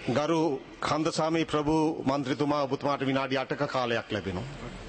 ගරු කන්දසාමී ප්‍රභූ මන්ත්‍රතුමා ඔබතුමාට විනාඩි අටක කාලයක් ලැබෙනවා.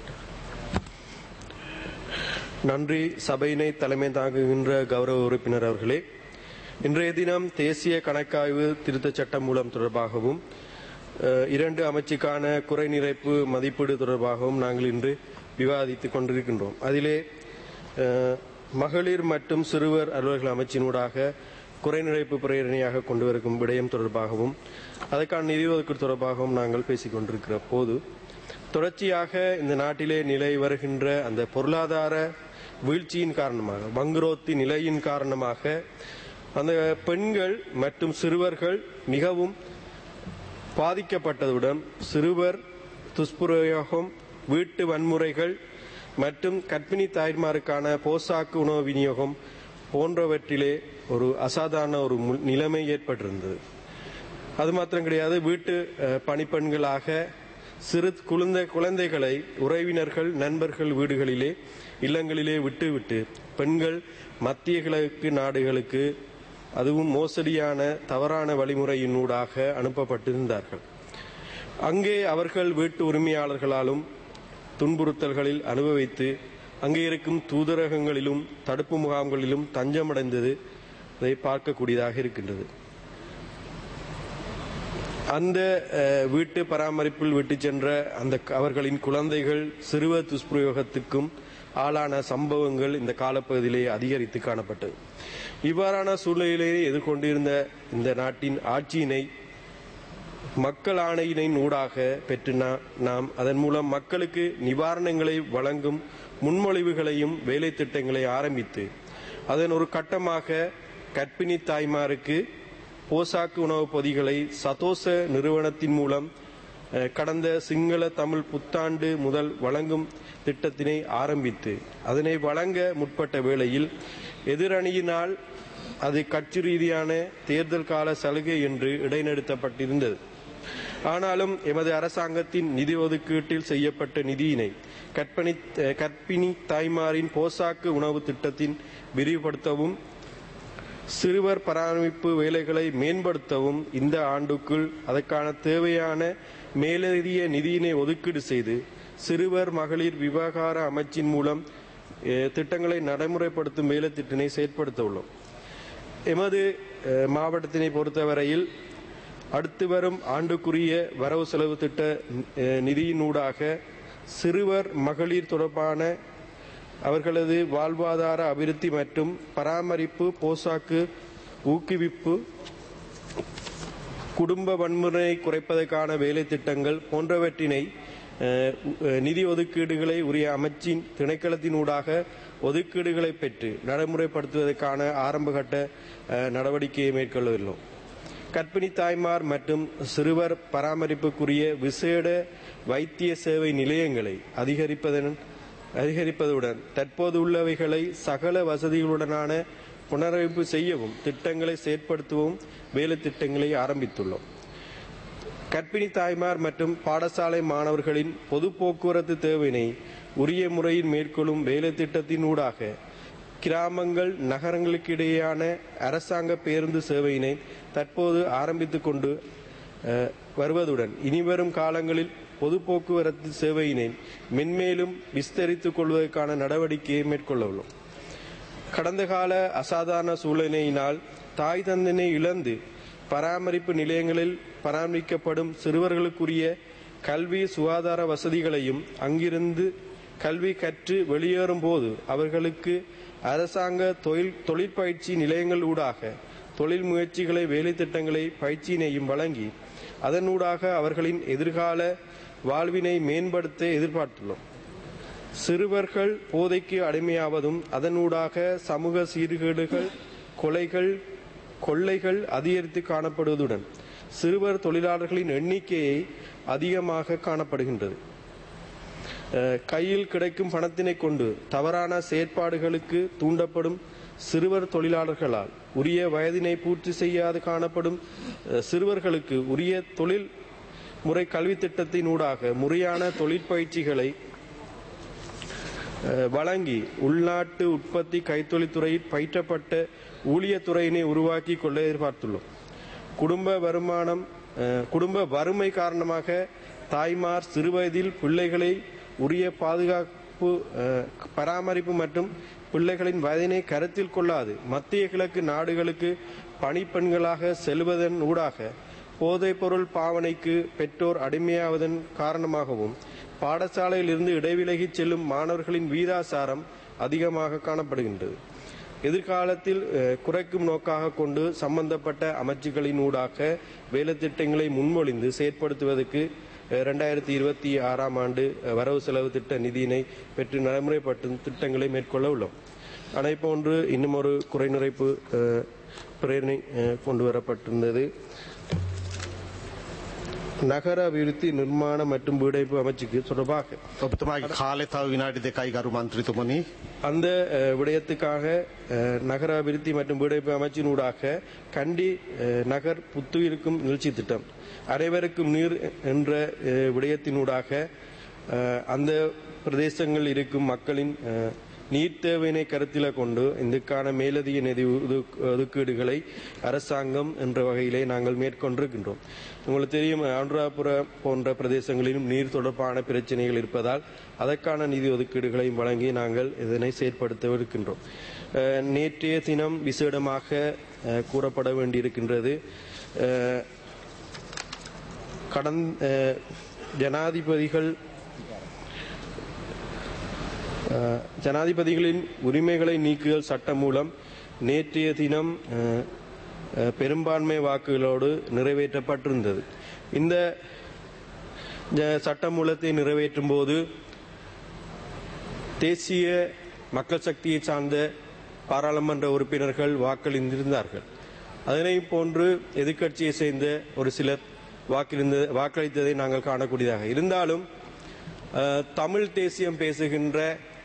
நன்றி சபையினை தலைமை தாங்குகின்ற கௌரவ உறுப்பினர் அவர்களே இன்றைய தினம் தேசிய கணக்காய்வு திருத்தச் சட்டம் மூலம் தொடர்பாகவும் அஹ், இரண்டு அமைச்சுக்கான குறை நிறைப்பு மதிப்பீடு தொடர்பாகவும் நாங்கள் இன்று விவாதித்துக் கொண்டிருக்கின்றோம் அதிலே அஹ், மகளிர் மற்றும் சிறுவர் அலுவலர்கள் அமைச்சினூடாக குறை நிறைப்பு பிரேரணையாக கொண்டு வரும் விடயம் தொடர்பாகவும் அதற்கான நிதி ஒதுக்கீடு தொடர்பாகவும் நாங்கள் பேசிக் கொண்டிருக்கிற போது தொடர்ச்சியாக இந்த நாட்டிலே நிலை வருகின்ற அந்த பொருளாதார வீழ்ச்சியின் காரணமாக வங்குரோத்தி நிலையின் காரணமாக அந்த பெண்கள் மற்றும் சிறுவர்கள் மிகவும் பாதிக்கப்பட்டதுடன் சிறுவர் துஷ்பிரயோகம் வீட்டு வன்முறைகள் மற்றும் கர்ப்பிணி தாய்மாருக்கான போசாக்கு உணவு விநியோகம் போன்றவற்றிலே ஒரு அசாதாரண ஒரு மு- நிலைமை ஏற்பட்டிருந்தது அது மாத்திரம் கிடையாது வீட்டு அஹ், பணிப்பெண்களாக சிறு குழந்தை குழந்தைகளை உறவினர்கள் நண்பர்கள் வீடுகளிலே இல்லங்களிலே விட்டுவிட்டு பெண்கள் மத்திய கிழக்கு நாடுகளுக்கு அதுவும் மோசடியான தவறான வழிமுறையினூடாக அனுப்பப்பட்டிருந்தார்கள் அங்கே அவர்கள் வீட்டு உரிமையாளர்களாலும் துன்புறுத்தல்களில் அனுபவித்து அங்கே இருக்கும் தூதரகங்களிலும் தடுப்பு முகாம்களிலும் தஞ்சமடைந்தது அதை பார்க்கக்கூடியதாக இருக்கின்றது அந்த அஹ், வீட்டு பராமரிப்பில் விட்டு சென்ற அந்த க- அவர்களின் குழந்தைகள் சிறுவர் துஷ்பிரயோகத்துக்கும் ஆளான சம்பவங்கள் இந்த காலப்பகுதியிலே அதிகரித்து காணப்பட்டது இவ்வாறான சூழ்நிலையிலே எதிர்கொண்டிருந்த இந்த நாட்டின் ஆட்சியினை மக்கள் ஆணையினின் ஊடாக பெற்று நா- நாம் அதன் மூலம் மக்களுக்கு நிவாரணங்களை வழங்கும் முன்மொழிவுகளையும் வேலை திட்டங்களை ஆரம்பித்து அதன் ஒரு கட்டமாக கர்ப்பிணி தாய்மாருக்கு போசாக்கு உணவுப் பொதிகளை சதோச நிறுவனத்தின் மூலம் அஹ், கடந்த சிங்கள தமிழ் புத்தாண்டு முதல் வழங்கும் திட்டத்தினை ஆரம்பித்து அதனை வழங்க முற்பட்ட வேளையில் எதிரணியினால் அது கட்சி ரீதியான தேர்தல் கால சலுகை என்று இடைநிறுத்தப்பட்டிருந்தது ஆனாலும் எமது அரசாங்கத்தின் நிதி ஒதுக்கீட்டில் செய்யப்பட்ட நிதியினை கற்பிணி அஹ், கர்ப்பிணி தாய்மாரின் போசாக்கு உணவு திட்டத்தின் விரிவுபடுத்தவும் சிறுவர் பராமரிப்பு வேலைகளை மேம்படுத்தவும் இந்த ஆண்டுக்குள் அதற்கான தேவையான மேலதிக நிதியினை ஒதுக்கீடு செய்து சிறுவர் மகளிர் விவகார அமைச்சின் மூலம் அஹ், திட்டங்களை நடைமுறைப்படுத்தும் வேலை திட்டினை செயற்படுத்த உள்ளோம் எமது அஹ், மாவட்டத்தினை பொறுத்தவரையில் அடுத்து வரும் ஆண்டுக்குரிய வரவு செலவு திட்ட அஹ், நிதியினூடாக சிறுவர் மகளிர் தொடர்பான அவர்களது வாழ்வாதார அபிவிருத்தி மற்றும் பராமரிப்பு போசாக்கு ஊக்குவிப்பு குடும்ப வன்முறையை குறைப்பதற்கான வேலை திட்டங்கள் போன்றவற்றினை அஹ், அஹ், நிதி ஒதுக்கீடுகளை உரிய அமைச்சின் திணைக்களத்தினூடாக ஒதுக்கீடுகளை பெற்று நடைமுறைப்படுத்துவதற்கான ஆரம்பகட்ட அஹ், நடவடிக்கையை மேற்கொள்ளவில்லை கர்ப்பிணி தாய்மார் மற்றும் சிறுவர் பராமரிப்புக்குரிய விசேட வைத்திய சேவை நிலையங்களை அதிகரிப்பதன் அதிகரிப்பதுடன் தற்போது உள்ளவைகளை சகல வசதிகளுடனான புனரமைப்பு செய்யவும் திட்டங்களை செயற்படுத்தவும் வேலை திட்டங்களை ஆரம்பித்துள்ளோம் கர்ப்பிணி தாய்மார் மற்றும் பாடசாலை மாணவர்களின் பொது போக்குவரத்து தேவையினை உரிய முறையில் மேற்கொள்ளும் வேலை திட்டத்தின் ஊடாக கிராமங்கள் நகரங்களுக்கு இடையேயான அரசாங்க பேருந்து சேவையினை தற்போது ஆரம்பித்துக் கொண்டு அஹ், வருவதுடன் இனிவரும் காலங்களில் பொது போக்குவரத்து சேவையினை மென்மேலும் விஸ்தரித்துக் கொள்வதற்கான நடவடிக்கையை மேற்கொள்ள உள்ளோம் கடந்த கால அசாதாரண சூழ்நிலையினால் தாய் தந்தனை இழந்து பராமரிப்பு நிலையங்களில் பராமரிக்கப்படும் சிறுவர்களுக்குரிய கல்வி சுகாதார வசதிகளையும் அங்கிருந்து கல்வி கற்று வெளியேறும் போது அவர்களுக்கு அரசாங்க தொழில் தொழிற்பயிற்சி நிலையங்கள் ஊடாக தொழில் முயற்சிகளை வேலை திட்டங்களை பயிற்சியினையும் வழங்கி அதனூடாக அவர்களின் எதிர்கால வாழ்வினை மேம்படுத்த எதிர்பார்த்துள்ளோம் சிறுவர்கள் போதைக்கு அடிமையாவதும் அதனூடாக சமூக சீர்கேடுகள் கொலைகள் கொள்ளைகள் அதிகரித்து காணப்படுவதுடன் சிறுவர் தொழிலாளர்களின் எண்ணிக்கையை அதிகமாக காணப்படுகின்றது அஹ், கையில் கிடைக்கும் பணத்தினை கொண்டு தவறான செயற்பாடுகளுக்கு தூண்டப்படும் சிறுவர் தொழிலாளர்களால் உரிய வயதினை பூர்த்தி செய்யாது காணப்படும் அஹ், சிறுவர்களுக்கு உரிய தொழில் முறை கல்வி திட்டத்தினூடாக முறையான தொழிற்பயிற்சிகளை அஹ், வழங்கி உள்நாட்டு உற்பத்தி கைத்தொழில்துறையில் பயிற்றப்பட்ட ஊழியத்துறையினை உருவாக்கி கொள்ள எதிர்பார்த்துள்ளோம் குடும்ப வருமானம் அஹ், குடும்ப வறுமை காரணமாக தாய்மார் சிறுவயதில் பிள்ளைகளை உரிய பாதுகாப்பு அஹ், பராமரிப்பு மற்றும் பிள்ளைகளின் வயதினை கருத்தில் கொள்ளாது மத்திய கிழக்கு நாடுகளுக்கு பணிப்பெண்களாக செல்வதன் ஊடாக போதைப் பொருள் பாவனைக்கு பெற்றோர் அடிமையாவதன் காரணமாகவும் பாடசாலையில் இருந்து இடைவிலகிச் செல்லும் மாணவர்களின் வீதாசாரம் அதிகமாக காணப்படுகின்றது எதிர்காலத்தில் அஹ், குறைக்கும் நோக்காக கொண்டு சம்பந்தப்பட்ட அமைச்சுகளின் ஊடாக வேலைத்திட்டங்களை முன்மொழிந்து செயற்படுத்துவதற்கு இரண்டாயிரத்தி இருபத்தி ஆறாம் ஆண்டு அஹ், வரவு செலவு திட்ட நிதியினை பெற்று நடைமுறைப்படுத்தும் திட்டங்களை மேற்கொள்ள உள்ளோம் அதே போன்று இன்னும் ஒரு குறைநிறைப்பு அஹ், பிரேரணை அஹ், கொண்டு வரப்பட்டிருந்தது நகர அபிவிருத்தி நிர்மாண மற்றும் வீடமைப்பு அமைச்சுக்கு தொடர்பாக ඔබතුමාගේ කාලෙ තව විනාඩි දෙකයි ගරු මන්ත්‍රතුමනි. அந்த அஹ், விடயத்துக்காக அஹ், நகர அபிவிருத்தி மற்றும் வீடமைப்பு அமைச்சினூடாக கண்டி அஹ், நகர் புத்துயிருக்கும் நிகழ்ச்சி திட்டம் அனைவருக்கும் நீர் என்ற அஹ், விடயத்தினூடாக அஹ், அந்த பிரதேசங்கள் இருக்கும் மக்களின் அஹ், நீர் தேவையினை கருத்தில கொண்டு இதுக்கான மேலதிக நிதி ஒதுக்- ஒதுக்கீடுகளை அரசாங்கம் என்ற வகையிலே நாங்கள் மேற்கொண்டிருக்கின்றோம் உங்களுக்கு தெரியும் ஆந்திராபுர போன்ற பிரதேசங்களிலும் நீர் தொடர்பான பிரச்சனைகள் இருப்பதால் அதற்கான நிதி ஒதுக்கீடுகளையும் வழங்கி நாங்கள் இதனை செயற்படுத்தவிருக்கின்றோம் அஹ், நேற்றைய தினம் விசேடமாக அஹ், கூறப்பட வேண்டியிருக்கின்றது அஹ், கடந்த அஹ், ஜனாதிபதிகள் அஹ், ஜனாதிபதிகளின் உரிமைகளை நீக்குதல் சட்டம் மூலம் நேற்றைய தினம் அஹ், அஹ், பெரும்பான்மை வாக்குகளோடு நிறைவேற்றப்பட்டிருந்தது இந்த ஜ- சட்ட மூலத்தை நிறைவேற்றும் போது தேசிய மக்கள் சக்தியை சார்ந்த பாராளுமன்ற உறுப்பினர்கள் வாக்களித்திருந்தார்கள் அதனை போன்று எதிர்க்கட்சியை சேர்ந்த ஒரு சிலர் வாக்களிந்த வாக்களித்ததை நாங்கள் காணக்கூடியதாக இருந்தாலும் அஹ், தமிழ் தேசியம் பேசுகின்ற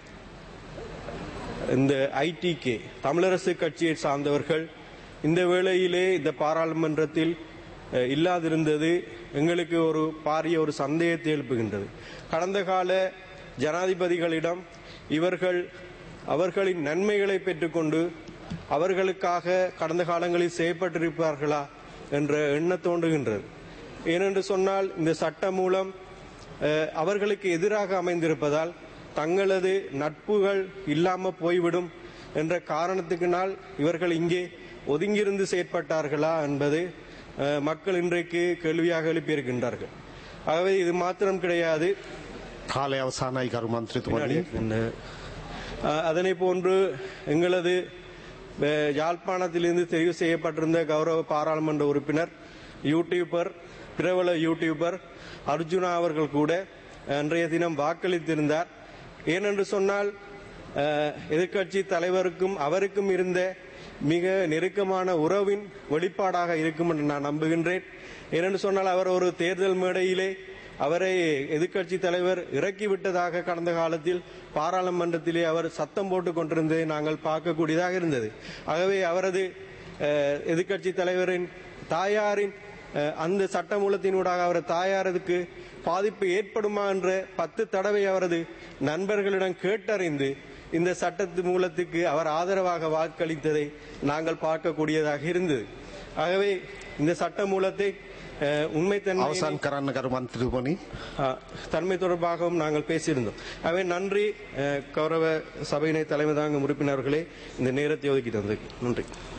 இந்த ஐடிகே தமிழரசு கட்சியை சார்ந்தவர்கள் இந்த வேளையிலே இந்த பாராளுமன்றத்தில் அஹ், இல்லாதிருந்தது எங்களுக்கு ஒரு பாரிய ஒரு சந்தேகத்தை எழுப்புகின்றது கடந்த கால ஜனாதிபதிகளிடம் இவர்கள் அவர்களின் நன்மைகளை பெற்றுக்கொண்டு அவர்களுக்காக கடந்த காலங்களில் செய்யப்பட்டிருப்பார்களா என்ற எண்ணம் தோன்றுகின்றது ஏனென்று சொன்னால் இந்த சட்டம் மூலம் அஹ், அவர்களுக்கு எதிராக அமைந்திருப்பதால் தங்களது நட்புகள் இல்லாம போய்விடும் என்ற காரணத்துக்கினால் இவர்கள் இங்கே ஒதுங்கியிருந்து செயற்பட்டார்களா என்பது அஹ், மக்கள் இன்றைக்கு கேள்வியாக எழுப்பியிருக்கின்றார்கள் ஆகவே இது மாத்திரம் கிடையாது කාලය අවසානයි ගරු මන්ත්‍රතුමනි. அஹ், அதனை போன்று எங்களது அஹ், யாழ்ப்பாணத்திலிருந்து தெரிவு செய்யப்பட்டிருந்த கௌரவ பாராளுமன்ற உறுப்பினர் யூடியூபர் பிரபல யூடியூபர் அர்ஜுனா அவர்கள் கூட அன்றைய தினம் வாக்களித்திருந்தார் ஏனென்று சொன்னால் அஹ், எதிர்க்கட்சி தலைவருக்கும் அவருக்கும் இருந்த மிக நெருக்கமான உறவின் வெளிப்பாடாக இருக்கும் என்று நான் நம்புகின்றேன் ஏனென்று சொன்னால் அவர் ஒரு தேர்தல் மேடையிலே அவரை எதிர்க்கட்சி தலைவர் இறக்கிவிட்டதாக கடந்த காலத்தில் பாராளுமன்றத்திலே அவர் சத்தம் போட்டுக் கொண்டிருந்ததை நாங்கள் பார்க்கக்கூடியதாக இருந்தது ஆகவே அவரது அஹ், எதிர்க்கட்சி தலைவரின் தாயாரின் அஹ், அந்த சட்டமூலத்தினூடாக அவர் தாயாரதுக்கு பாதிப்பு ஏற்படுமா என்ற பத்து தடவை அவரது நண்பர்களிடம் கேட்டறிந்து இந்த சட்டத்து மூலத்துக்கு அவர் ஆதரவாக வாக்களித்ததை நாங்கள் பார்க்கக்கூடியதாக இருந்தது ஆகவே இந்த சட்ட மூலத்தை அஹ், உண்மைத்தன்மை අවසන් කරන්න ගරු මන්ත්‍රතුමනි. ஆஹ், தன்மை தொடர்பாகவும் நாங்கள் பேசியிருந்தோம் அவை நன்றி அஹ், கௌரவ சபையினை தலைமை தாங்கும் உறுப்பினர்களே இந்த நேரத்தை ஒதுக்கி தந்ததுக்கு நன்றி